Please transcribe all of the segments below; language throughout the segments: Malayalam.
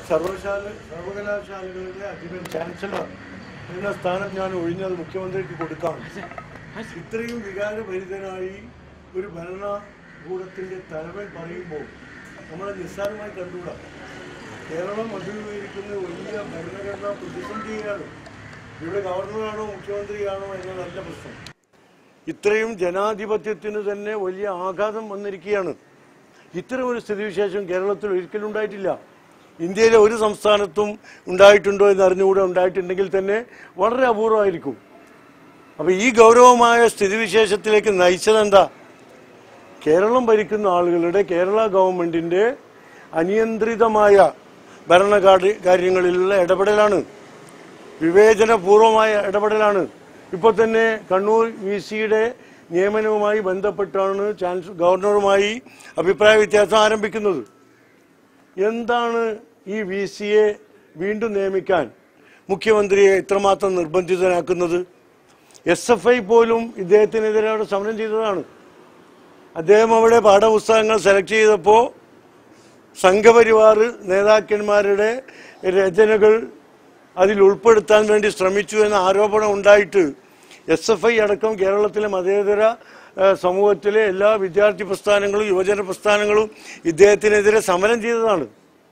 സർവശാല സർവകലാശാലകളുടെ അധിപൻ ചാൻസലർ എന്ന സ്ഥാനം ഞാൻ ഒഴിഞ്ഞത് മുഖ്യമന്ത്രിക്ക് കൊടുക്കാം ഇത്രയും വികാരഭരിതനായി ഒരു ഭരണകൂടത്തിന്റെ തലവൻ പറയുമ്പോൾ നമ്മളെ നിസ്സാരമായി കണ്ടുകൂടാ കേരളം അഭിമുഖീകരിക്കുന്ന വലിയ ഭരണഘടനാ പ്രതിസന്ധിയാണ് ഇവിടെ ഗവർണറാണോ മുഖ്യമന്ത്രിയാണോ എന്നതല്ല പ്രശ്നം ഇത്രയും ജനാധിപത്യത്തിന് തന്നെ വലിയ ആഘാതം വന്നിരിക്കുകയാണ് ഇത്തരം ഒരു സ്ഥിതിവിശേഷം കേരളത്തിൽ ഒരിക്കലും ഉണ്ടായിട്ടില്ല ഇന്ത്യയിലെ ഒരു സംസ്ഥാനത്തും ഉണ്ടായിട്ടുണ്ടോ എന്ന് അറിഞ്ഞുകൂടെ ഉണ്ടായിട്ടുണ്ടെങ്കിൽ തന്നെ വളരെ അപൂർവമായിരിക്കും അപ്പൊ ഈ ഗൗരവമായ സ്ഥിതിവിശേഷത്തിലേക്ക് നയിച്ചതെന്താ കേരളം ഭരിക്കുന്ന ആളുകളുടെ കേരള ഗവൺമെന്റിന്റെ അനിയന്ത്രിതമായ ഭരണകാര്യ കാര്യങ്ങളിലുള്ള ഇടപെടലാണ് വിവേചനപൂർവമായ ഇടപെടലാണ് ഇപ്പോൾ തന്നെ കണ്ണൂർ വി സിയുടെ നിയമനവുമായി ബന്ധപ്പെട്ടാണ് ചാൻസ് ഗവർണറുമായി അഭിപ്രായ വ്യത്യാസം ആരംഭിക്കുന്നത് എന്താണ് ഈ വി സിയെ വീണ്ടും നിയമിക്കാൻ മുഖ്യമന്ത്രിയെ ഇത്രമാത്രം നിർബന്ധിതനാക്കുന്നത് എസ് എഫ് ഐ പോലും ഇദ്ദേഹത്തിനെതിരെ അവിടെ സമരം ചെയ്തതാണ് അദ്ദേഹം അവിടെ പാഠപുസ്തകങ്ങൾ സെലക്ട് ചെയ്തപ്പോൾ സംഘപരിവാർ നേതാക്കന്മാരുടെ രചനകൾ അതിൽ ഉൾപ്പെടുത്താൻ വേണ്ടി ശ്രമിച്ചു എന്ന ആരോപണം ഉണ്ടായിട്ട് എസ് എഫ് ഐ അടക്കം കേരളത്തിലെ മതേതര ഏഹ്, സമൂഹത്തിലെ എല്ലാ വിദ്യാർത്ഥി പ്രസ്ഥാനങ്ങളും യുവജന പ്രസ്ഥാനങ്ങളും ഇദ്ദേഹത്തിനെതിരെ സമരം ചെയ്തതാണ്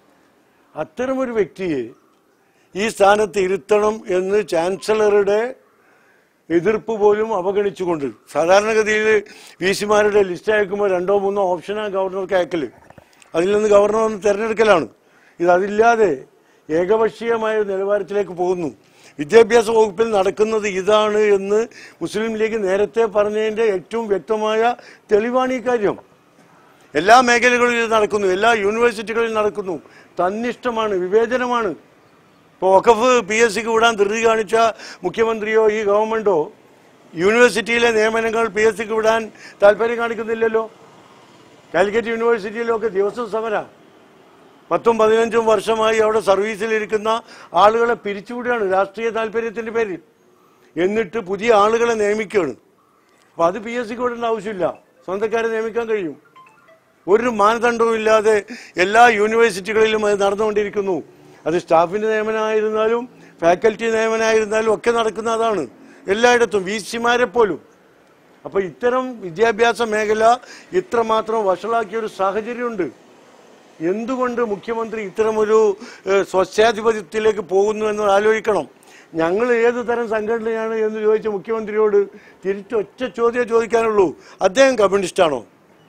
അത്തരമൊരു വ്യക്തിയെ ഈ സ്ഥാനത്ത് ഇരുത്തണം എന്ന് ചാൻസലറുടെ എതിർപ്പ് പോലും അവഗണിച്ചുകൊണ്ട് സാധാരണഗതിയിൽ വി സിമാരുടെ ലിസ്റ്റ് അയക്കുമ്പോൾ രണ്ടോ മൂന്നോ ഓപ്ഷനാണ് ഗവർണർക്ക് അയക്കല് അതിൽ നിന്ന് ഗവർണർ ഒന്ന് തിരഞ്ഞെടുക്കലാണ് ഇത് അതില്ലാതെ ഏകപക്ഷീയമായ ഒരു നിലവാരത്തിലേക്ക് പോകുന്നു വിദ്യാഭ്യാസ വകുപ്പിൽ നടക്കുന്നത് ഇതാണ് എന്ന് മുസ്ലിം ലീഗ് നേരത്തെ പറഞ്ഞതിന്റെ ഏറ്റവും വ്യക്തമായ തെളിവാണ് ഈ കാര്യം എല്ലാ മേഖലകളിലും ഇത് നടക്കുന്നു എല്ലാ യൂണിവേഴ്സിറ്റികളിലും നടക്കുന്നു തന്നിഷ്ടമാണ് വിവേചനമാണ് ഇപ്പോൾ വഖഫ് പി എസ് സിക്ക് വിടാൻ ധൃതി കാണിച്ച മുഖ്യമന്ത്രിയോ ഈ ഗവൺമെന്റോ യൂണിവേഴ്സിറ്റിയിലെ നിയമനങ്ങൾ പി എസ് സിക്ക് വിടാൻ താല്പര്യം കാണിക്കുന്നില്ലല്ലോ കാലിക്കറ്റ് യൂണിവേഴ്സിറ്റിയിലൊക്കെ ദിവസം സമര പത്തും പതിനഞ്ചും വർഷമായി അവിടെ സർവീസിലിരിക്കുന്ന ആളുകളെ പിരിച്ചുവിടുകയാണ് രാഷ്ട്രീയ താല്പര്യത്തിന്റെ പേരിൽ എന്നിട്ട് പുതിയ ആളുകളെ നിയമിക്കുകയാണ് അപ്പൊ അത് പി എസ് സിക്ക് വിടേണ്ട ആവശ്യമില്ല സ്വന്തക്കാരെ നിയമിക്കാൻ കഴിയും ഒരു മാനദണ്ഡവും ഇല്ലാതെ എല്ലാ യൂണിവേഴ്സിറ്റികളിലും അത് നടന്നുകൊണ്ടിരിക്കുന്നു അത് സ്റ്റാഫിന്റെ നിയമനമായിരുന്നാലും ഫാക്കൽറ്റി നിയമനമായിരുന്നാലും ഒക്കെ നടക്കുന്ന അതാണ് എല്ലായിടത്തും വി സിമാരെ പോലും അപ്പൊ ഇത്തരം വിദ്യാഭ്യാസ മേഖല ഇത്രമാത്രം വഷളാക്കിയ ഒരു സാഹചര്യമുണ്ട് എന്തുകൊണ്ട് മുഖ്യമന്ത്രി ഇത്തരമൊരു ഏഹ്, സ്വച്ഛാധിപത്യത്തിലേക്ക് പോകുന്നു എന്ന് ആലോചിക്കണം ഞങ്ങൾ ഏത് തരം സംഘടനയാണ് എന്ന് ചോദിച്ച മുഖ്യമന്ത്രിയോട് തിരിച്ചൊറ്റ ചോദ്യം ചോദിക്കാനുള്ളൂ അദ്ദേഹം കമ്മ്യൂണിസ്റ്റാണോ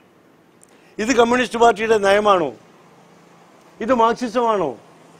ഇത് കമ്മ്യൂണിസ്റ്റ് പാർട്ടിയുടെ നയമാണോ ഇത് മാർക്സിസമാണോ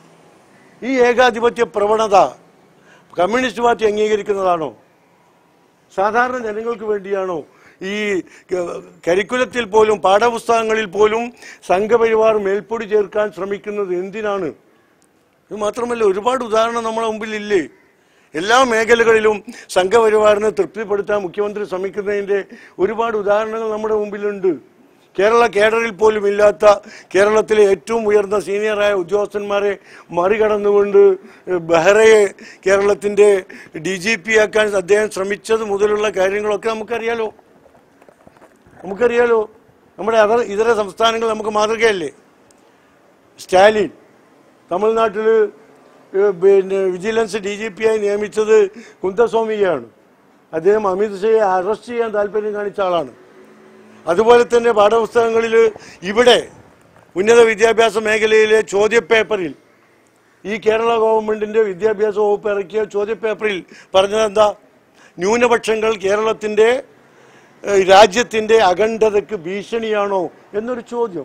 ഈ ഏകാധിപത്യ പ്രവണത കമ്മ്യൂണിസ്റ്റ് പാർട്ടി അംഗീകരിക്കുന്നതാണോ സാധാരണ ജനങ്ങൾക്ക് വേണ്ടിയാണോ ഈ ക- കരിക്കുലത്തിൽ പോലും പാഠപുസ്തകങ്ങളിൽ പോലും സംഘപരിവാർ മേൽപ്പൊടി ചേർക്കാൻ ശ്രമിക്കുന്നത് എന്തിനാണ് ഇത് മാത്രമല്ല ഒരുപാട് ഉദാഹരണം നമ്മളെ മുമ്പിലില്ലേ എല്ലാ മേഖലകളിലും സംഘപരിവാറിനെ തൃപ്തിപ്പെടുത്താൻ മുഖ്യമന്ത്രി ശ്രമിക്കുന്നതിന്റെ ഒരുപാട് ഉദാഹരണങ്ങൾ നമ്മുടെ മുമ്പിലുണ്ട് കേരള കേഡറിൽ പോലും ഇല്ലാത്ത കേരളത്തിലെ ഏറ്റവും ഉയർന്ന സീനിയറായ ഉദ്യോഗസ്ഥന്മാരെ മറികടന്നുകൊണ്ട് ബെഹ്റയെ കേരളത്തിന്റെ ഡി ജി പി ആക്കാൻ അദ്ദേഹം ശ്രമിച്ചത് മുതലുള്ള കാര്യങ്ങളൊക്കെ നമുക്കറിയാലോ നമുക്കറിയാലോ നമ്മുടെ അതർ ഇതര സംസ്ഥാനങ്ങൾ നമുക്ക് മാതൃകയല്ലേ സ്റ്റാലിൻ തമിഴ്നാട്ടിൽ പിന്നെ വിജിലൻസ് ഡി ജി പി ആയി നിയമിച്ചത് കുന്തസ്വാമിയാണ് അദ്ദേഹം അമിത് ഷായെ അറസ്റ്റ് ചെയ്യാൻ താല്പര്യം കാണിച്ച ആളാണ് അതുപോലെ തന്നെ പാഠപുസ്തകങ്ങളിൽ ഇവിടെ ഉന്നത വിദ്യാഭ്യാസ മേഖലയിലെ ചോദ്യപേപ്പറിൽ ഈ കേരള ഗവൺമെന്റിന്റെ വിദ്യാഭ്യാസ വകുപ്പ് ഇറക്കിയ ചോദ്യപേപ്പറിൽ പറഞ്ഞത് എന്താ ന്യൂനപക്ഷങ്ങൾ കേരളത്തിന്റെ ഏഹ്, രാജ്യത്തിന്റെ അഖണ്ഡതയ്ക്ക് ഭീഷണിയാണോ എന്നൊരു ചോദ്യം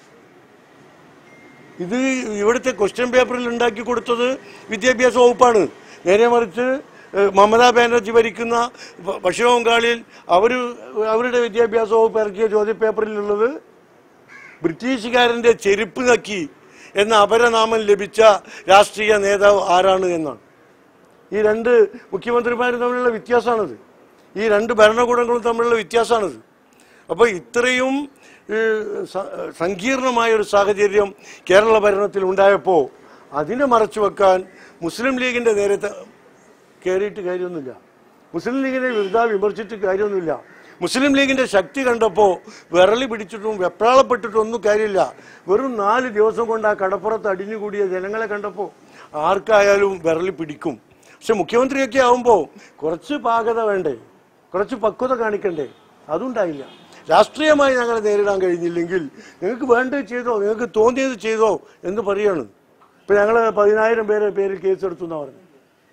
ഇത് ഇവിടുത്തെ ക്വസ്റ്റ്യൻ പേപ്പറിൽ ഉണ്ടാക്കി കൊടുത്തത് വിദ്യാഭ്യാസ വകുപ്പാണ് നേരെ മറിച്ച് ഏഹ്, മമതാ ബാനർജി ഭരിക്കുന്ന പ- പശ്ചിമ ബംഗാളിൽ അവർ അവരുടെ വിദ്യാഭ്യാസ വകുപ്പ് ഇറക്കിയ ചോദ്യപേപ്പറിലുള്ളത് ബ്രിട്ടീഷുകാരന്റെ ചെരുപ്പ് നക്കി എന്ന അപരനാമം ലഭിച്ച രാഷ്ട്രീയ നേതാവ് ആരാണ് എന്നാണ് ഈ രണ്ട് മുഖ്യമന്ത്രിമാരും തമ്മിലുള്ള വ്യത്യാസമാണത് ഈ രണ്ട് ഭരണകൂടങ്ങളും തമ്മിലുള്ള വ്യത്യാസമാണത് അപ്പോൾ ഇത്രയും ഏഹ്, സ- സങ്കീർണമായ ഒരു സാഹചര്യം കേരള ഭരണത്തിൽ ഉണ്ടായപ്പോൾ അതിനെ മറച്ചു വെക്കാൻ മുസ്ലിം ലീഗിന്റെ നേരെ ത- കയറിയിട്ട് കാര്യമൊന്നുമില്ല മുസ്ലിം ലീഗിനെ വെറുതെ വിമർശിച്ചിട്ട് കാര്യമൊന്നുമില്ല മുസ്ലിം ലീഗിന്റെ ശക്തി കണ്ടപ്പോൾ വിരളി പിടിച്ചിട്ടും വെപ്രാളപ്പെട്ടിട്ടും ഒന്നും കാര്യമില്ല വെറും നാല് ദിവസം കൊണ്ട് ആ കടപ്പുറത്ത് അടിഞ്ഞുകൂടിയ ജനങ്ങളെ കണ്ടപ്പോൾ ആർക്കായാലും വിരളി പിടിക്കും പക്ഷെ മുഖ്യമന്ത്രിയൊക്കെ ആവുമ്പോൾ കുറച്ച് പാകത വേണ്ടേ കുറച്ച് പക്വത കാണിക്കണ്ടേ അതുണ്ടായില്ല രാഷ്ട്രീയമായി ഞങ്ങളെ നേരിടാൻ കഴിഞ്ഞില്ലെങ്കിൽ നിങ്ങൾക്ക് വേണ്ടത് ചെയ്തോ നിങ്ങൾക്ക് തോന്നിയത് ചെയ്തോ എന്ന് പറയാണ് ഇപ്പൊ ഞങ്ങൾ പതിനായിരം പേരെ പേരിൽ കേസെടുത്തു എന്നാ പറഞ്ഞു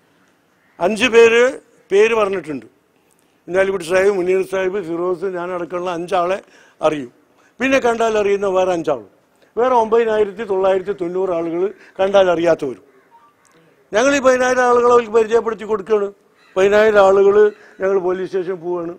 അഞ്ച് പേര് പേര് പറഞ്ഞിട്ടുണ്ട് ഇന്നാലിക്കുട്ടി സാഹിബ് മുനീർ സാഹിബ് ഫിറോസ് ഞാൻ അടക്കമുള്ള അഞ്ചാളെ അറിയും പിന്നെ കണ്ടാൽ അറിയുന്ന വേറെ അഞ്ചാളും വേറെ ഒമ്പതിനായിരത്തി തൊള്ളായിരത്തി തൊണ്ണൂറ് ആളുകൾ കണ്ടാൽ അറിയാത്തവരും ഞങ്ങൾ ഈ പതിനായിരം ആളുകളെ അവർക്ക് പരിചയപ്പെടുത്തി കൊടുക്കുകയാണ് പതിനായിരം ആളുകൾ ഞങ്ങൾ പോലീസ് സ്റ്റേഷനിൽ പോവുകയാണ്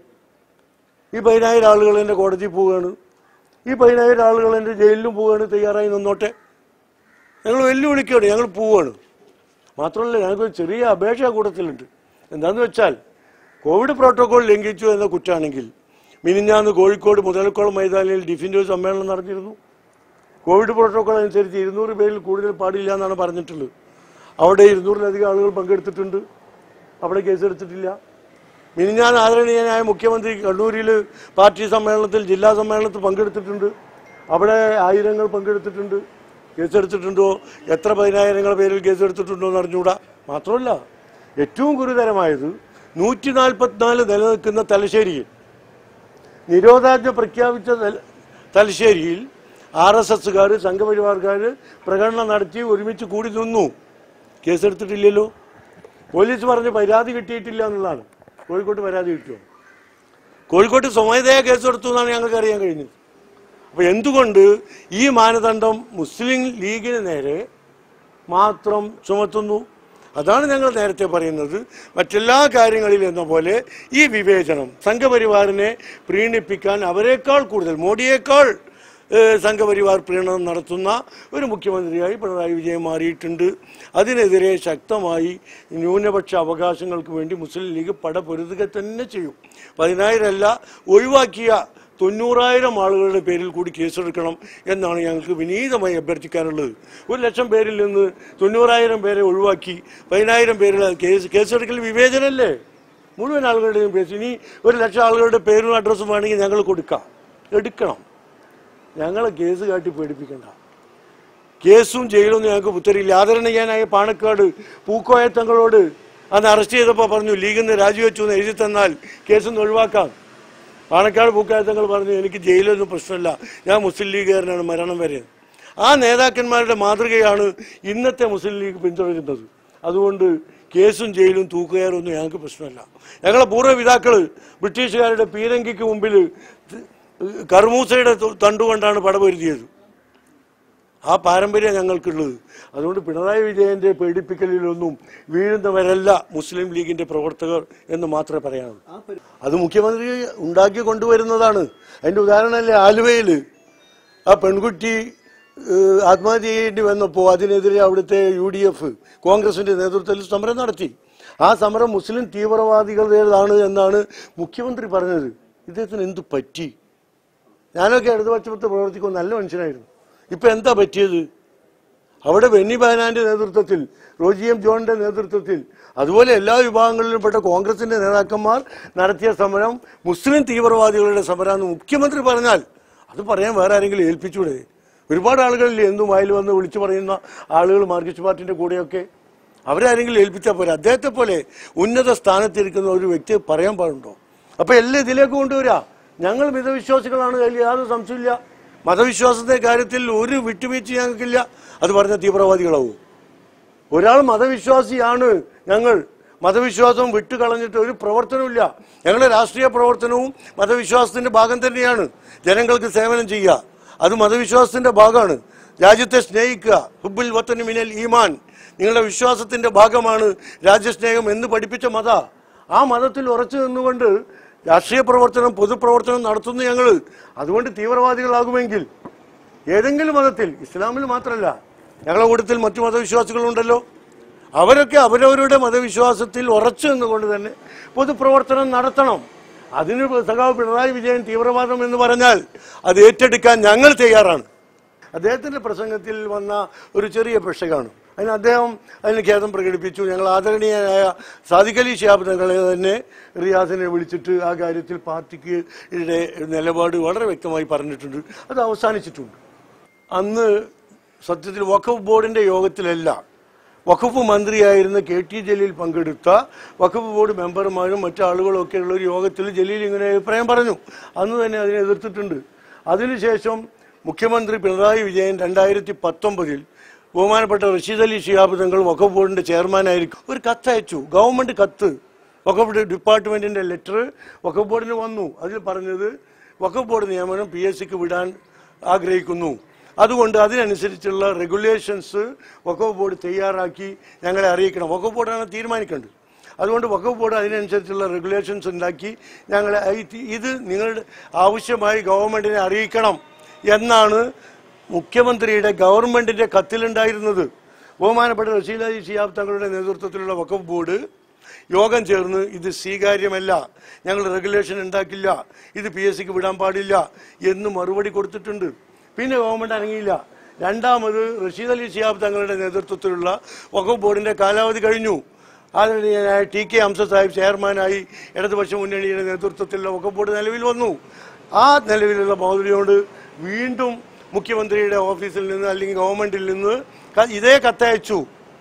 ഈ പതിനായിരം ആളുകൾ എൻ്റെ കോടതിയിൽ പോവുകയാണ് ഈ പതിനായിരം ആളുകൾ എൻ്റെ ജയിലിലും പോവുകയാണ് തയ്യാറായി നിന്നോട്ടെ ഞങ്ങൾ വെല്ലുവിളിക്കുകയാണ് ഞങ്ങൾ പോവുകയാണ് മാത്രമല്ല ഞങ്ങൾക്ക് ഒരു ചെറിയ അപേക്ഷ കൂട്ടത്തിലുണ്ട് എന്താന്ന് വെച്ചാൽ കോവിഡ് പ്രോട്ടോകോൾ ലംഘിച്ചു എന്ന കുറ്റാണെങ്കിൽ മിനിഞ്ഞാന്ന് കോഴിക്കോട് മുതലക്കോളം മൈതാനിയിൽ ഡിഫിൻഡോ സമ്മേളനം നടത്തിയിരുന്നു കോവിഡ് പ്രോട്ടോകോൾ അനുസരിച്ച് ഇരുന്നൂറ് പേരിൽ കൂടുതൽ പാടില്ല എന്നാണ് പറഞ്ഞിട്ടുള്ളത് അവിടെ ഇരുന്നൂറിലധികം ആളുകൾ പങ്കെടുത്തിട്ടുണ്ട് അവിടെ കേസെടുത്തിട്ടില്ല മിനിഞ്ഞാൻ ആദരണീയനായ മുഖ്യമന്ത്രി കണ്ണൂരിൽ പാർട്ടി സമ്മേളനത്തിൽ ജില്ലാ സമ്മേളനത്തിൽ പങ്കെടുത്തിട്ടുണ്ട് അവിടെ ആയിരങ്ങൾ പങ്കെടുത്തിട്ടുണ്ട് കേസെടുത്തിട്ടുണ്ടോ എത്ര പതിനായിരങ്ങൾ പേരിൽ കേസെടുത്തിട്ടുണ്ടോ എന്ന് അറിഞ്ഞുകൂടാ മാത്രമല്ല ഏറ്റവും ഗുരുതരമായത് നൂറ്റി നാൽപ്പത്തിനാല് നിലനിൽക്കുന്ന തലശ്ശേരിയിൽ നിരോധാജ്ഞ പ്രഖ്യാപിച്ച തല- തലശ്ശേരിയിൽ ആർ എസ് എസുകാർ സംഘപരിവാർക്കാർ പ്രകടനം നടത്തി ഒരുമിച്ച് കൂടി നിന്നു കേസെടുത്തിട്ടില്ലല്ലോ പോലീസ് പറഞ്ഞ് പരാതി കിട്ടിയിട്ടില്ല എന്നുള്ളതാണ് കോഴിക്കോട്ട് പരാതി കിട്ടുമോ കോഴിക്കോട്ട് സ്വമേധയാ കേസെടുത്തു എന്നാണ് ഞങ്ങൾക്ക് അറിയാൻ കഴിഞ്ഞത് അപ്പൊ എന്തുകൊണ്ട് ഈ മാനദണ്ഡം മുസ്ലിം ലീഗിന് നേരെ മാത്രം ചുമത്തുന്നു അതാണ് ഞങ്ങൾ നേരത്തെ പറയുന്നത് മറ്റെല്ലാ കാര്യങ്ങളിലും എന്ന പോലെ ഈ വിവേചനം സംഘപരിവാറിനെ പ്രീണിപ്പിക്കാൻ അവരെക്കാൾ കൂടുതൽ മോഡിയേക്കാൾ ഏഹ്, സംഘപരിവാർ പ്രീണനം നടത്തുന്ന ഒരു മുഖ്യമന്ത്രിയായി പിണറായി വിജയൻ മാറിയിട്ടുണ്ട് അതിനെതിരെ ശക്തമായി ന്യൂനപക്ഷ അവകാശങ്ങൾക്ക് വേണ്ടി മുസ്ലിം ലീഗ് പടപൊരുതുക തന്നെ ചെയ്യും പതിനായിരമല്ല ഒഴിവാക്കിയ തൊണ്ണൂറായിരം ആളുകളുടെ പേരിൽ കൂടി കേസെടുക്കണം എന്നാണ് ഞങ്ങൾക്ക് വിനീതമായി അഭ്യർത്ഥിക്കാനുള്ളത് ഒരു ലക്ഷം പേരിൽ നിന്ന് തൊണ്ണൂറായിരം പേരെ ഒഴിവാക്കി പതിനായിരം പേരിൽ കേസ് കേസെടുക്കൽ വിവേചനമല്ലേ മുഴുവൻ ആളുകളുടെയും കേസ് ഇനി ഒരു ലക്ഷം ആളുകളുടെ പേരും അഡ്രസ്സും വേണമെങ്കിൽ ഞങ്ങൾ കൊടുക്കാം എടുക്കണം ഞങ്ങളെ കേസ് കാട്ടി പേടിപ്പിക്കണ്ട കേസും ജയിലൊന്നും ഞങ്ങൾക്ക് ഉത്തരവില്ല ആദരണീയനായ പാണക്കാട് പൂക്കോയ തങ്ങളോട് അന്ന് അറസ്റ്റ് ചെയ്തപ്പോൾ പറഞ്ഞു ലീഗിൽ നിന്ന് രാജിവെച്ചു എന്ന് എഴുതി തന്നാൽ കേസൊന്ന് ഒഴിവാക്കാം പാണക്കാട് പൂക്കോയ തങ്ങൾ പറഞ്ഞു എനിക്ക് ജയിലൊന്നും പ്രശ്നമില്ല ഞാൻ മുസ്ലിം ലീഗുകാരനാണ് മരണം വരെ ആ നേതാക്കന്മാരുടെ മാതൃകയാണ് ഇന്നത്തെ മുസ്ലിം ലീഗ് പിന്തുടരുന്നത് അതുകൊണ്ട് കേസും ജയിലും തൂക്കുകയറൊന്നും ഞങ്ങൾക്ക് പ്രശ്നമല്ല ഞങ്ങളെ പൂർവ്വപിതാക്കള് ബ്രിട്ടീഷുകാരുടെ പീരങ്കിക്ക് മുമ്പിൽ കർമൂസയുടെ തു- തണ്ടുകൊണ്ടാണ് പടപൊരുതിയത് ആ പാരമ്പര്യം ഞങ്ങൾക്കുള്ളത് അതുകൊണ്ട് പിണറായി വിജയന്റെ പേടിപ്പിക്കലിലൊന്നും വീഴുന്നവരല്ല മുസ്ലിം ലീഗിന്റെ പ്രവർത്തകർ എന്ന് മാത്രമേ പറയാനുള്ളൂ അത് മുഖ്യമന്ത്രി ഉണ്ടാക്കി കൊണ്ടുവരുന്നതാണ് അതിന്റെ ഉദാഹരണമല്ലേ ആലുവയിൽ ആ പെൺകുട്ടി ഏഹ്, ആത്മഹത്യ ചെയ്യേണ്ടി വന്നപ്പോൾ അതിനെതിരെ അവിടുത്തെ യു ഡി എഫ് കോൺഗ്രസിന്റെ നേതൃത്വത്തിൽ സമരം നടത്തി ആ സമരം മുസ്ലിം തീവ്രവാദികളുടേതാണ് എന്നാണ് മുഖ്യമന്ത്രി പറഞ്ഞത് ഇദ്ദേഹത്തിന് എന്ത് പറ്റി ഞാനൊക്കെ ഇടതുപക്ഷത്ത് പ്രവർത്തിക്കുന്ന നല്ല മനുഷ്യനായിരുന്നു ഇപ്പൊ എന്താ പറ്റിയത് അവിടെ ബെന്നി ബഹനാന്റെ നേതൃത്വത്തിൽ റോജി എം ജോണിന്റെ നേതൃത്വത്തിൽ അതുപോലെ എല്ലാ വിഭാഗങ്ങളിലും പെട്ട കോൺഗ്രസിന്റെ നേതാക്കന്മാർ നടത്തിയ സമരം മുസ്ലിം തീവ്രവാദികളുടെ സമരമെന്ന് മുഖ്യമന്ത്രി പറഞ്ഞാൽ അത് പറയാൻ വേറെ ആരെങ്കിലും ഏൽപ്പിച്ചൂടെ ഒരുപാട് ആളുകളില്ലേ എന്തും വായിൽ വന്ന് വിളിച്ചു പറയുന്ന ആളുകൾ മാർക്സിസ്റ്റ് പാർട്ടിന്റെ കൂടെയൊക്കെ അവരാരെങ്കിലും ഏൽപ്പിച്ചാൽ പോരെ അദ്ദേഹത്തെ പോലെ ഉന്നത സ്ഥാനത്തിരിക്കുന്ന ഒരു വ്യക്തിയെ പറയാൻ പാടുണ്ടോ അപ്പൊ എല്ലാം ഇതിലേക്ക് കൊണ്ടുവരാ ഞങ്ങൾ മിതവിശ്വാസികളാണ് അതിൽ യാതൊരു സംശയമില്ല മതവിശ്വാസത്തിന്റെ കാര്യത്തിൽ ഒരു വിട്ടുവീഴ്ച ഞങ്ങൾക്കില്ല അത് പറഞ്ഞ തീവ്രവാദികളാവും ഒരാൾ മതവിശ്വാസിയാണ് ഞങ്ങൾ മതവിശ്വാസം വിട്ടുകളഞ്ഞിട്ട് ഒരു പ്രവർത്തനമില്ല ഞങ്ങളുടെ രാഷ്ട്രീയ പ്രവർത്തനവും മതവിശ്വാസത്തിന്റെ ഭാഗം തന്നെയാണ് ജനങ്ങൾക്ക് സേവനം ചെയ്യുക അത് മതവിശ്വാസത്തിന്റെ ഭാഗമാണ് രാജ്യത്തെ സ്നേഹിക്കുക ഹുബുൽ വത്തന് മിനൽ ഈമാൻ നിങ്ങളുടെ വിശ്വാസത്തിന്റെ ഭാഗമാണ് രാജ്യസ്നേഹം എന്ന് പഠിപ്പിച്ച മത ആ മതത്തിൽ ഉറച്ചു നിന്നുകൊണ്ട് രാഷ്ട്രീയ പ്രവർത്തനം പൊതുപ്രവർത്തനം നടത്തുന്ന ഞങ്ങൾ അതുകൊണ്ട് തീവ്രവാദികളാകുമെങ്കിൽ ഏതെങ്കിലും മതത്തിൽ ഇസ്ലാമിൽ മാത്രമല്ല ഞങ്ങളുടെ കൂട്ടത്തിൽ മറ്റു മതവിശ്വാസികളുണ്ടല്ലോ അവരൊക്കെ അവരവരുടെ മതവിശ്വാസത്തിൽ ഉറച്ചു നിന്നുകൊണ്ട് തന്നെ പൊതുപ്രവർത്തനം നടത്തണം അതിന് സഖാവ് പിണറായി വിജയൻ തീവ്രവാദം എന്ന് പറഞ്ഞാൽ അത് ഏറ്റെടുക്കാൻ ഞങ്ങൾ തയ്യാറാണ് അദ്ദേഹത്തിന്റെ പ്രസംഗത്തിൽ വന്ന ഒരു ചെറിയ പെഷകാണ് അതിന് അദ്ദേഹം അതിന് ഖേദം പ്രകടിപ്പിച്ചു ഞങ്ങൾ ആദരണീയനായ സാദിഖലി ശിഹാബ് തങ്ങളെ തന്നെ റിയാസിനെ വിളിച്ചിട്ട് ആ കാര്യത്തിൽ പാർട്ടിക്ക് യുടെ നിലപാട് വളരെ വ്യക്തമായി പറഞ്ഞിട്ടുണ്ട് അത് അവസാനിച്ചിട്ടുണ്ട് അന്ന് സത്യത്തിൽ വഖഫ് ബോർഡിന്റെ യോഗത്തിലല്ല വഖഫ് മന്ത്രിയായിരുന്ന കെ ടി ജലീൽ പങ്കെടുത്ത വഖഫ് ബോർഡ് മെമ്പർമാരും മറ്റു ആളുകളും ഒക്കെ ഉള്ള ഒരു യോഗത്തിൽ ജലീൽ ഇങ്ങനെ അഭിപ്രായം പറഞ്ഞു അന്ന് തന്നെ അതിനെ എതിർത്തിട്ടുണ്ട് അതിനുശേഷം മുഖ്യമന്ത്രി പിണറായി വിജയൻ രണ്ടായിരത്തി പത്തൊമ്പതിൽ ബഹുമാനപ്പെട്ട റഷീദ് അലി ഷിഹാബ് തങ്ങൾ വഖഫ് ബോർഡിന്റെ ചെയർമാനായിരിക്കും ഒരു കത്തയച്ചു ഗവൺമെന്റ് കത്ത് വഖഫ് ഡിപ്പാർട്ട്മെന്റിന്റെ ലെറ്റർ വഖഫ് ബോർഡിന് വന്നു അതിൽ പറഞ്ഞത് വഖഫ് ബോർഡ് നിയമനം പി എസ് സിക്ക് വിടാൻ ആഗ്രഹിക്കുന്നു അതുകൊണ്ട് അതിനനുസരിച്ചുള്ള റെഗുലേഷൻസ് വഖഫ് ബോർഡ് തയ്യാറാക്കി ഞങ്ങളെ അറിയിക്കണം വഖഫ് ബോർഡാണ് തീരുമാനിക്കേണ്ടത് അതുകൊണ്ട് വഖഫ് ബോർഡ് അതിനനുസരിച്ചുള്ള റെഗുലേഷൻസ് ഉണ്ടാക്കി ഞങ്ങളെ ഈ- ഇത് നിങ്ങളുടെ ആവശ്യമായി ഗവൺമെന്റിനെ അറിയിക്കണം എന്നാണ് മുഖ്യമന്ത്രിയുടെ ഗവൺമെന്റിന്റെ കത്തിലുണ്ടായിരുന്നത് ബഹുമാനപ്പെട്ട റഷീദ് അലി ഷിയാബ് തങ്ങളുടെ നേതൃത്വത്തിലുള്ള വഖഫ് ബോർഡ് യോഗം ചേർന്ന് ഇത് സ്വീകാര്യമല്ല ഞങ്ങൾ റെഗുലേഷൻ ഉണ്ടാക്കില്ല ഇത് പി എസ് സിക്ക് വിടാൻ പാടില്ല എന്ന് മറുപടി കൊടുത്തിട്ടുണ്ട് പിന്നെ ഗവൺമെന്റ് അനങ്ങിയില്ല രണ്ടാമത് റഷീദ് അലി ഷിയാബ് തങ്ങളുടെ നേതൃത്വത്തിലുള്ള വഖഫ് ബോർഡിന്റെ കാലാവധി കഴിഞ്ഞു ആദരണീയനായ ടി കെ ഹംസ സാഹിബ് ചെയർമാനായി ഇടതുപക്ഷ മുന്നണിയുടെ നേതൃത്വത്തിലുള്ള വഖഫ് ബോർഡ് നിലവിൽ വന്നു ആ നിലവിലുള്ള മൗലിയോട് വീണ്ടും മുഖ്യമന്ത്രിയുടെ ഓഫീസിൽ നിന്ന് അല്ലെങ്കിൽ ഗവൺമെന്റിൽ നിന്ന് ക- ഇതേ കത്തയച്ചു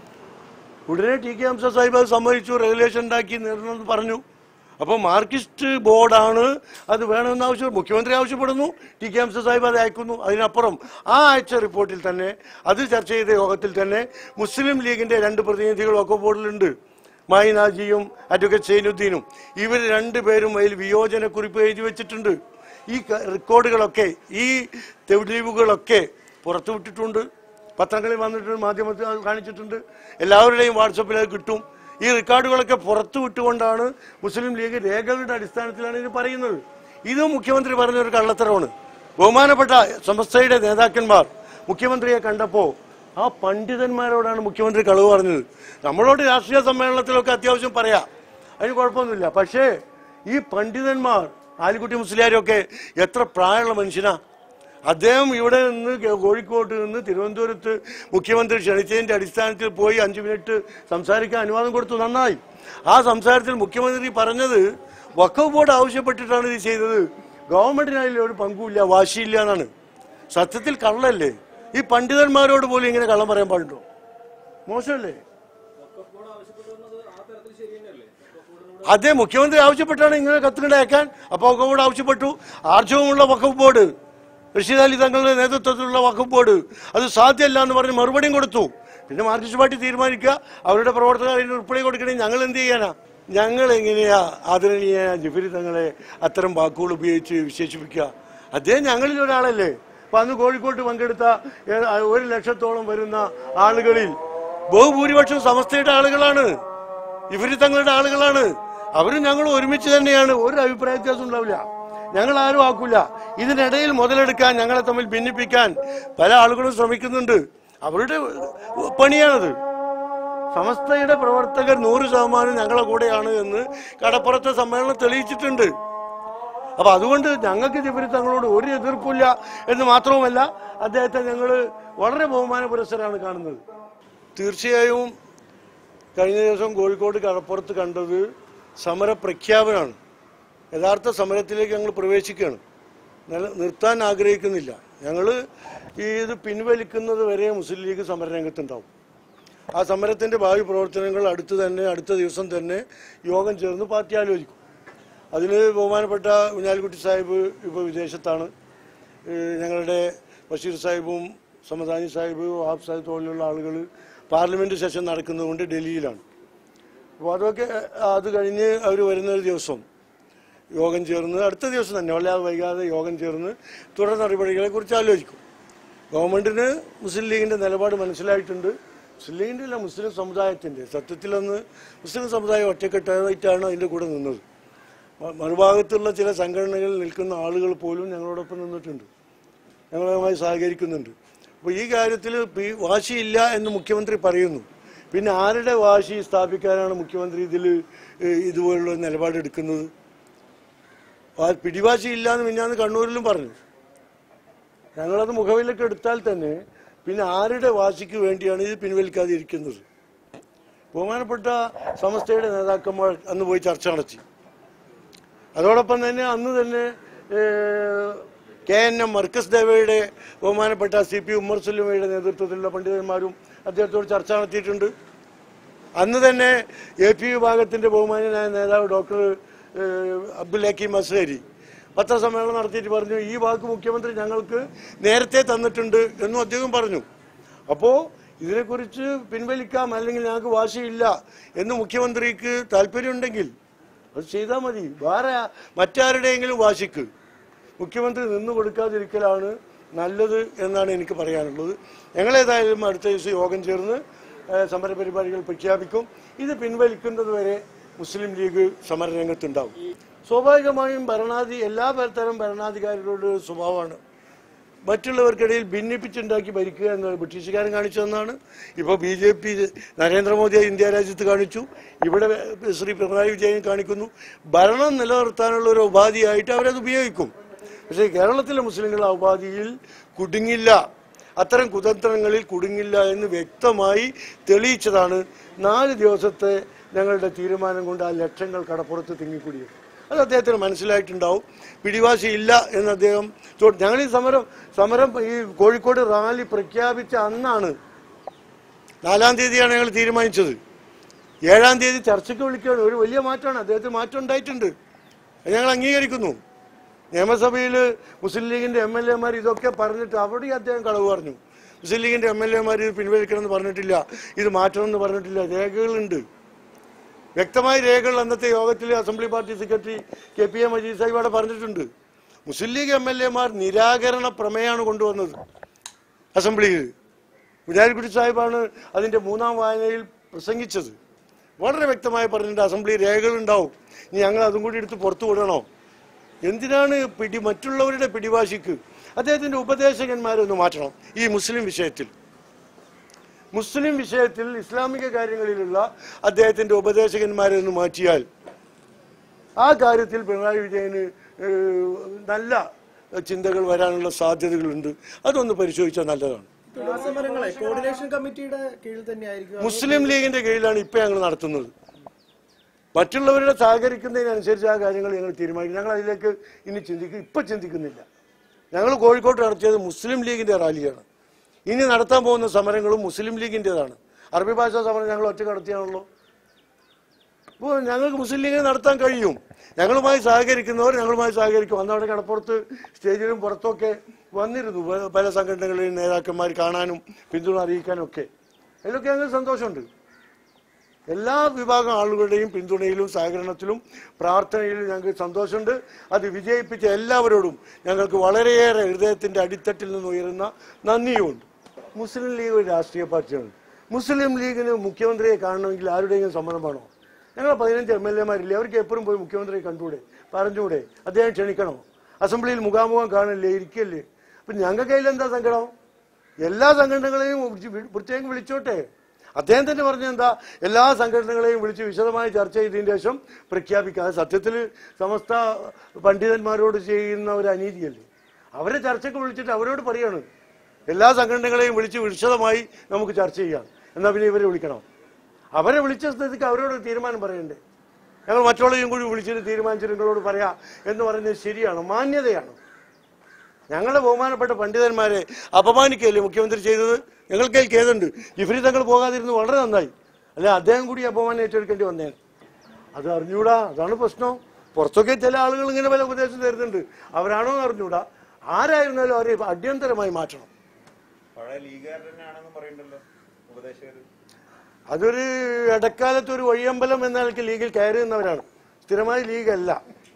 ഉടനെ ടി കെ ഹംസ സാഹിബ് അത് സമ്മതിച്ചു റെഗുലേഷൻ ഉണ്ടാക്കി നേരിടണമെന്ന് പറഞ്ഞു അപ്പോൾ മാർക്സിസ്റ്റ് ബോർഡാണ് അത് വേണമെന്ന് ആവശ്യം മുഖ്യമന്ത്രി ആവശ്യപ്പെടുന്നു ടി കെ ഹംസ സാഹിബ് അത് അയക്കുന്നു അതിനപ്പുറം ആ അയച്ച റിപ്പോർട്ടിൽ തന്നെ അത് ചർച്ച ചെയ്ത യോഗത്തിൽ തന്നെ മുസ്ലിം ലീഗിന്റെ രണ്ട് പ്രതിനിധികൾ ഒക്കെ ബോർഡിലുണ്ട് മായി നാജിയും അഡ്വക്കേറ്റ് സൈനുദ്ദീനും ഇവർ രണ്ടുപേരും അതിൽ വിയോജനക്കുറിപ്പ് എഴുതി വെച്ചിട്ടുണ്ട് ഈ ക- റെക്കോർഡുകളൊക്കെ ഈ തെളിവുകളൊക്കെ പുറത്തുവിട്ടിട്ടുണ്ട് പത്രങ്ങളിൽ വന്നിട്ടുണ്ട് മാധ്യമത്തിൽ അത് കാണിച്ചിട്ടുണ്ട് എല്ലാവരുടെയും വാട്സപ്പിൽ അത് കിട്ടും ഈ റെക്കോർഡുകളൊക്കെ പുറത്തു വിട്ടുകൊണ്ടാണ് മുസ്ലിം ലീഗ് രേഖകളുടെ അടിസ്ഥാനത്തിലാണ് ഇത് പറയുന്നത് ഇത് മുഖ്യമന്ത്രി പറഞ്ഞ ഒരു കള്ളത്തരമാണ് ബഹുമാനപ്പെട്ട സമസ്തയുടെ നേതാക്കന്മാർ മുഖ്യമന്ത്രിയെ കണ്ടപ്പോ ആ പണ്ഡിതന്മാരോടാണ് മുഖ്യമന്ത്രി കളവ് പറഞ്ഞത് നമ്മളോട് രാഷ്ട്രീയ സമ്മേളനത്തിലൊക്കെ അത്യാവശ്യം പറയാം അതിന് കുഴപ്പമൊന്നുമില്ല പക്ഷേ ഈ പണ്ഡിതന്മാർ ആലിക്കുട്ടി മുസ്ലിയാരൊക്കെ എത്ര പ്രായമുള്ള മനുഷ്യനാ അദ്ദേഹം ഇവിടെ നിന്ന് കെ- കോഴിക്കോട്ട് നിന്ന് തിരുവനന്തപുരത്ത് മുഖ്യമന്ത്രി ക്ഷണിച്ചതിന്റെ അടിസ്ഥാനത്തിൽ പോയി അഞ്ചു മിനിറ്റ് സംസാരിക്കാൻ അനുവാദം കൊടുത്തു നന്നായി ആ സംസാരത്തിൽ മുഖ്യമന്ത്രി പറഞ്ഞത് വഖഫ് ബോർഡ് ആവശ്യപ്പെട്ടിട്ടാണ് ഇത് ചെയ്തത് ഗവൺമെന്റിന് അതിൽ ഒരു പങ്കുമില്ല വാശിയില്ല എന്നാണ് സത്യത്തിൽ കള്ളല്ലേ ഈ പണ്ഡിതന്മാരോട് പോലും ഇങ്ങനെ കള്ളം പറയാൻ പാടുണ്ടോ മോശമല്ലേ അതേ മുഖ്യമന്ത്രി ആവശ്യപ്പെട്ടാണ് ഇങ്ങനെ കത്തുകൾ അയക്കാൻ അപ്പോൾ വഖഫ് ബോർഡ് ആവശ്യപ്പെട്ടു ആർജവമുള്ള വഖഫ് ബോർഡ് റഷീദ് അലി തങ്ങളുടെ നേതൃത്വത്തിലുള്ള വഖഫ് ബോർഡ് അത് സാധ്യമല്ല എന്ന് പറഞ്ഞ് മറുപടിയും കൊടുത്തു പിന്നെ മാർക്സിസ്റ്റ് പാർട്ടി തീരുമാനിക്കുക അവരുടെ പ്രവർത്തകർ അതിന് റിപ്ലൈ കൊടുക്കണേ ഞങ്ങൾ എന്ത് ചെയ്യാനാ ഞങ്ങൾ എങ്ങനെയാ ആദരണീയ ജിഫിരി തങ്ങളെ അത്തരം വാക്കുകൾ ഉപയോഗിച്ച് വിശേഷിപ്പിക്കുക അദ്ദേഹം ഞങ്ങളിൽ ഒരാളല്ലേ അപ്പൊ അന്ന് കോഴിക്കോട്ട് പങ്കെടുത്ത ഏ- ഒരു ലക്ഷത്തോളം വരുന്ന ആളുകളിൽ ബഹുഭൂരിപക്ഷം സമസ്തയുടെ ആളുകളാണ് ഇവര് തങ്ങളുടെ ആളുകളാണ് അവരും ഞങ്ങളും ഒരുമിച്ച് തന്നെയാണ് ഒരു അഭിപ്രായ വ്യത്യാസം ഉണ്ടാവില്ല ഞങ്ങൾ ആരും ആക്കൂല ഇതിനിടയിൽ മുതലെടുക്കാൻ ഞങ്ങളെ തമ്മിൽ ഭിന്നിപ്പിക്കാൻ പല ആളുകളും ശ്രമിക്കുന്നുണ്ട് അവരുടെ പണിയാണത് സമസ്തയുടെ പ്രവർത്തകർ നൂറ് ശതമാനം ഞങ്ങളെ കൂടെയാണ് എന്ന് കടപ്പുറത്തെ സമ്മേളനം തെളിയിച്ചിട്ടുണ്ട് അപ്പൊ അതുകൊണ്ട് ഞങ്ങൾക്ക് ജിബിരി തങ്ങളോട് ഒരു എതിർപ്പില്ല എന്ന് മാത്രവുമല്ല അദ്ദേഹത്തെ ഞങ്ങൾ വളരെ ബഹുമാന പുരസ്സരാണ് കാണുന്നത് തീർച്ചയായും കഴിഞ്ഞ ദിവസം കോഴിക്കോട് കടപ്പുറത്ത് കണ്ടത് സമര പ്രഖ്യാപനമാണ് യഥാർത്ഥ സമരത്തിലേക്ക് ഞങ്ങൾ പ്രവേശിക്കുകയാണ് നില നിർത്താൻ ആഗ്രഹിക്കുന്നില്ല ഞങ്ങൾ ഈ ഇത് പിൻവലിക്കുന്നത് വരെ മുസ്ലിം ലീഗ് സമരരംഗത്തുണ്ടാവും ആ സമരത്തിന്റെ ഭാവി പ്രവർത്തനങ്ങൾ അടുത്ത് തന്നെ അടുത്ത ദിവസം തന്നെ യോഗം ചേർന്ന് പാർട്ടി ആലോചിക്കും അതിന് ബഹുമാനപ്പെട്ട കുഞ്ഞാലിക്കുട്ടി സാഹിബ് ഇപ്പോൾ വിദേശത്താണ് ഏഹ് ഞങ്ങളുടെ ബഷീർ സാഹിബും സമദാനി സാഹിബ് വാബ് സാഹിബ് പോലുള്ള ആളുകൾ പാർലമെന്റ് സെഷൻ നടക്കുന്നതുകൊണ്ട് ഡൽഹിയിലാണ് അപ്പോൾ അതൊക്കെ അത് കഴിഞ്ഞ് അവർ വരുന്ന ഒരു ദിവസം യോഗം ചേർന്ന് അടുത്ത ദിവസം തന്നെ വല്ലാതെ വൈകാതെ യോഗം ചേർന്ന് തുടർ നടപടികളെ കുറിച്ച് ആലോചിക്കും ഗവൺമെന്റിന് മുസ്ലിം ലീഗിന്റെ നിലപാട് മനസ്സിലായിട്ടുണ്ട് മുസ്ലിം ലീഗിന്റെ അല്ല മുസ്ലിം സമുദായത്തിന്റെ സത്യത്തിൽ അന്ന് മുസ്ലിം സമുദായം ഒറ്റക്കെട്ടായിട്ടാണ് അതിന്റെ കൂടെ നിന്നത് മ- മറുഭാഗത്തുള്ള ചില സംഘടനകളിൽ നിൽക്കുന്ന ആളുകൾ പോലും ഞങ്ങളോടൊപ്പം നിന്നിട്ടുണ്ട് ഞങ്ങളുമായി സഹകരിക്കുന്നുണ്ട് അപ്പോൾ ഈ കാര്യത്തിൽ പി- വാശിയില്ല എന്ന് മുഖ്യമന്ത്രി പറയുന്നു പിന്നെ ആരുടെ വാശി സ്ഥാപിക്കാനാണ് മുഖ്യമന്ത്രി ഇതിൽ ഇതുപോലുള്ള നിലപാടെടുക്കുന്നത് ആ പിടിവാശി ഇല്ല എന്ന് മിഞ്ഞാന്ന് കണ്ണൂരിലും പറഞ്ഞു ഞങ്ങളത് മുഖവിലേക്ക് എടുത്താൽ തന്നെ പിന്നെ ആരുടെ വാശിക്ക് വേണ്ടിയാണ് ഇത് പിൻവലിക്കാതിരിക്കുന്നത് ബഹുമാനപ്പെട്ട സമസ്തയുടെ നേതാക്കന്മാർ അന്ന് പോയി ചർച്ച നടത്തി അതോടൊപ്പം തന്നെ അന്ന് തന്നെ ഏഹ്, കെ എൻ എം മർക്കസ് ദേവയുടെ ബഹുമാനപ്പെട്ട സി പി ഉമ്മർ സുല്ലുമയുടെ നേതൃത്വത്തിലുള്ള പണ്ഡിതന്മാരും അദ്ദേഹത്തോട് ചർച്ച നടത്തിയിട്ടുണ്ട് അന്ന് തന്നെ എ പി വിഭാഗത്തിന്റെ ബഹുമാനനായ നേതാവ് ഡോക്ടർ ഏഹ്, അബ്ദുൽ ഹക്കീം അസ്ഹരി പത്രസമ്മേളനം നടത്തിയിട്ട് പറഞ്ഞു ഈ വാക്ക് മുഖ്യമന്ത്രി ഞങ്ങൾക്ക് നേരത്തെ തന്നിട്ടുണ്ട് എന്നും അദ്ദേഹം പറഞ്ഞു അപ്പോ ഇതിനെക്കുറിച്ച് പിൻവലിക്കാം അല്ലെങ്കിൽ ഞങ്ങൾക്ക് വാശിയില്ല എന്ന് മുഖ്യമന്ത്രിക്ക് താല്പര്യമുണ്ടെങ്കിൽ അത് ചെയ്താൽ മതി വേറെ മറ്റാരുടെയെങ്കിലും വാശിക്ക് മുഖ്യമന്ത്രി നിന്നു കൊടുക്കാതിരിക്കലാണ് നല്ലത് എന്നാണ് എനിക്ക് പറയാനുള്ളത് ഞങ്ങളേതായാലും അടുത്ത ദിവസം യോഗം ചേർന്ന് ഏഹ്, സമരപരിപാടികൾ പ്രഖ്യാപിക്കും ഇത് പിൻവലിക്കുന്നത് വരെ മുസ്ലിം ലീഗ് സമരരംഗത്തുണ്ടാവും സ്വാഭാവികമായും ഭരണാധി എല്ലാ തരം ഭരണാധികാരികളുടെ ഒരു സ്വഭാവമാണ് മറ്റുള്ളവർക്കിടയിൽ ഭിന്നിപ്പിച്ചുണ്ടാക്കി ഭരിക്കുക എന്നത് ബ്രിട്ടീഷുകാരൻ കാണിച്ചു തന്നാണ് ഇപ്പോൾ B J P Narendra Modi India രാജ്യത്ത് കാണിച്ചു ഇവിടെ ശ്രീ പിണറായി വിജയൻ കാണിക്കുന്നു ഭരണം നിലനിർത്താനുള്ള ഒരു ഉപാധിയായിട്ട് അവരത് ഉപയോഗിക്കും പക്ഷേ കേരളത്തിലെ മുസ്ലിങ്ങൾ ആ ഉപാധിയിൽ കുടുങ്ങില്ല അത്തരം കുതന്ത്രങ്ങളിൽ കുടുങ്ങില്ല എന്ന് വ്യക്തമായി തെളിയിച്ചതാണ് നാല് ദിവസത്തെ ഞങ്ങളുടെ തീരുമാനം കൊണ്ട് ആ ലക്ഷങ്ങൾ കടപ്പുറത്ത് തിങ്ങിക്കൂടിയത് അത് അദ്ദേഹത്തിന് മനസ്സിലായിട്ടുണ്ടാവും പിടിവാശിയില്ല എന്ന് അദ്ദേഹം ചോ- ഞങ്ങൾ ഈ സമരം സമരം ഈ കോഴിക്കോട് റാലി പ്രഖ്യാപിച്ച അന്നാണ് നാലാം തീയതിയാണ് ഞങ്ങൾ തീരുമാനിച്ചത് ഏഴാം തീയതി ചർച്ചയ്ക്ക് വിളിക്കുകയാണ് ഒരു വലിയ മാറ്റമാണ് അദ്ദേഹത്തിന് മാറ്റം ഉണ്ടായിട്ടുണ്ട് അത് ഞങ്ങൾ അംഗീകരിക്കുന്നു നിയമസഭയിൽ മുസ്ലിം ലീഗിന്റെ എം എൽ എമാർ ഇതൊക്കെ പറഞ്ഞിട്ട് അവിടെ അദ്ദേഹം കളവ് പറഞ്ഞു മുസ്ലിം ലീഗിന്റെ എം എൽ എമാർ ഇത് പിൻവലിക്കണമെന്ന് പറഞ്ഞിട്ടില്ല ഇത് മാറ്റണമെന്ന് പറഞ്ഞിട്ടില്ല രേഖകളുണ്ട് വ്യക്തമായ രേഖകൾ അന്നത്തെ യോഗത്തിൽ assembly party secretary K P A Majeed Sahib അവിടെ പറഞ്ഞിട്ടുണ്ട് മുസ്ലിം ലീഗ് എം എൽ എമാർ നിരാകരണ പ്രമേയമാണ് കൊണ്ടുവന്നത് അസംബ്ലിയിൽ മുജാഹിദ്കുട്ടി സാഹിബാണ് അതിന്റെ മൂന്നാം വായനയിൽ പ്രസംഗിച്ചത് വളരെ വ്യക്തമായി പറഞ്ഞിട്ടുണ്ട് അസംബ്ലി രേഖകൾ ഉണ്ടാവും ഇനി ഞങ്ങൾ അതും കൂടി എടുത്ത് പുറത്തു വിടണോ എന്തിനാണ് പിടി മറ്റുള്ളവരുടെ പിടിവാശിക്ക് അദ്ദേഹത്തിന്റെ ഉപദേശകന്മാരെ ഒന്ന് മാറ്റണം ഈ മുസ്ലിം വിഷയത്തിൽ മുസ്ലിം വിഷയത്തിൽ ഇസ്ലാമിക കാര്യങ്ങളിലുള്ള അദ്ദേഹത്തിന്റെ ഉപദേശകന്മാരെ ഒന്ന് മാറ്റിയാൽ ആ കാര്യത്തിൽ പിണറായി വിജയന് ഏഹ്, നല്ല ചിന്തകൾ വരാനുള്ള സാധ്യതകളുണ്ട് അതൊന്ന് പരിശോധിച്ചാൽ നല്ലതാണ് തുടർ സമരങ്ങളെ കോർഡിനേഷൻ കമ്മിറ്റിയുടെ കീഴിൽ തന്നെയായിരിക്കും മുസ്ലിം ലീഗിന്റെ കീഴിലാണ് ഇപ്പൊ ഞങ്ങൾ നടത്തുന്നത് മറ്റുള്ളവരുടെ സഹകരിക്കുന്നതിനനുസരിച്ച് ആ കാര്യങ്ങൾ ഞങ്ങൾ തീരുമാനിക്കും ഞങ്ങൾ അതിലേക്ക് ഇനി ചിന്തിക്കും ഇപ്പൊ ചിന്തിക്കുന്നില്ല ഞങ്ങൾ കോഴിക്കോട്ട് നടത്തിയത് മുസ്ലിം ലീഗിന്റെ റാലിയാണ് ഇനി നടത്താൻ പോകുന്ന സമരങ്ങളും മുസ്ലിം ലീഗിൻ്റെതാണ് അറബി ഭാഷാ സമരം ഞങ്ങൾ ഒറ്റ നടത്തിയാണല്ലോ ഇപ്പോൾ ഞങ്ങൾക്ക് മുസ്ലിം ലീഗിനെ നടത്താൻ കഴിയും ഞങ്ങളുമായി സഹകരിക്കുന്നവർ ഞങ്ങളുമായി സഹകരിക്കും അന്നവിടെ കടപ്പുറത്ത് സ്റ്റേജിലും പുറത്തൊക്കെ വന്നിരുന്നു പല- പല സംഘടനകളിലും നേതാക്കന്മാർ കാണാനും പിന്തുണ അറിയിക്കാനും ഒക്കെ അതിലൊക്കെ ഞങ്ങൾക്ക് സന്തോഷമുണ്ട് എല്ലാ വിഭാഗം ആളുകളുടെയും പിന്തുണയിലും സഹകരണത്തിലും പ്രാർത്ഥനയിലും ഞങ്ങൾക്ക് സന്തോഷമുണ്ട് അത് വിജയിപ്പിച്ച എല്ലാവരോടും ഞങ്ങൾക്ക് വളരെയേറെ ഹൃദയത്തിന്റെ അടിത്തട്ടിൽ നിന്ന് ഉയരുന്ന നന്ദിയുമുണ്ട് മുസ്ലിം ലീഗ് ഒരു രാഷ്ട്രീയ പാർട്ടിയാണ് മുസ്ലിം ലീഗിന് മുഖ്യമന്ത്രിയെ കാണണമെങ്കിൽ ആരുടെയെങ്കിലും സമ്മതം വേണോ ഞങ്ങൾ പതിനഞ്ച് എം എൽ എമാരില്ലേ അവർക്ക് എപ്പോഴും പോയി മുഖ്യമന്ത്രിയെ കണ്ടുകൂടെ പറഞ്ഞുകൂടെ അദ്ദേഹം ക്ഷണിക്കണോ അസംബ്ലിയിൽ മുഖാമുഖം കാണില്ലേ ഇരിക്കല്ലേ അപ്പൊ ഞങ്ങൾക്ക് കയ്യിൽ എന്താ സങ്കടം എല്ലാ സംഘടനകളെയും വിളിച്ച് പ്രത്യേകം വിളിച്ചോട്ടെ അദ്ദേഹം തന്നെ പറഞ്ഞ എന്താ എല്ലാ സംഘടനകളെയും വിളിച്ച് വിശദമായി ചർച്ച ചെയ്തതിന് ശേഷം പ്രഖ്യാപിക്കാതെ സത്യത്തിൽ സമസ്ത പണ്ഡിതന്മാരോട് ചെയ്യുന്ന ഒരു അനീതിയല്ലേ അവരെ ചർച്ചയ്ക്ക് വിളിച്ചിട്ട് അവരോട് പറയാണ് എല്ലാ സംഘടനകളെയും വിളിച്ച് വിശദമായി നമുക്ക് ചർച്ച ചെയ്യാം എന്നാ പിന്നെ ഇവരെ വിളിക്കണം അവരെ വിളിച്ച സ്ഥിതിക്ക് അവരോട് ഒരു തീരുമാനം പറയണ്ടേ ഞങ്ങൾ മറ്റുള്ളവരെയും കൂടി വിളിച്ചിട്ട് തീരുമാനിച്ചിട്ട് നിങ്ങളോട് പറയാം എന്ന് പറയുന്നത് ശരിയാണ് മാന്യതയാണ് ഞങ്ങളുടെ ബഹുമാനപ്പെട്ട പണ്ഡിതന്മാരെ അപമാനിക്കുകയല്ലേ മുഖ്യമന്ത്രി ചെയ്തത് ഞങ്ങൾക്ക് ഖേദുണ്ട് ജിഫ്രി തങ്ങൾ പോകാതിരുന്ന് വളരെ നന്നായി അല്ലെ അദ്ദേഹം കൂടി അപമാനം ഏറ്റെടുക്കേണ്ടി വന്നേ അത് അറിഞ്ഞൂടാ അതാണ് പ്രശ്നം പുറത്തൊക്കെ ചില ആളുകൾ ഇങ്ങനെ പല ഉപദേശം തരുന്നുണ്ട് അവരാണോ എന്ന് അറിഞ്ഞൂടാ ആരായിരുന്നാലും അവരെ അടിയന്തരമായി മാറ്റണം പഴയ ലീഗുകാർ തന്നെയാണെന്ന് പറയണ്ടല്ലോ ഉപദേശകര് അതൊരു ഇടക്കാലത്ത് ഒരു വഴിയമ്പലം എന്ന നിലയ്ക്ക് ലീഗിൽ കയറി നിന്നവരാണ് സ്ഥിരമായി ലീഗല്ല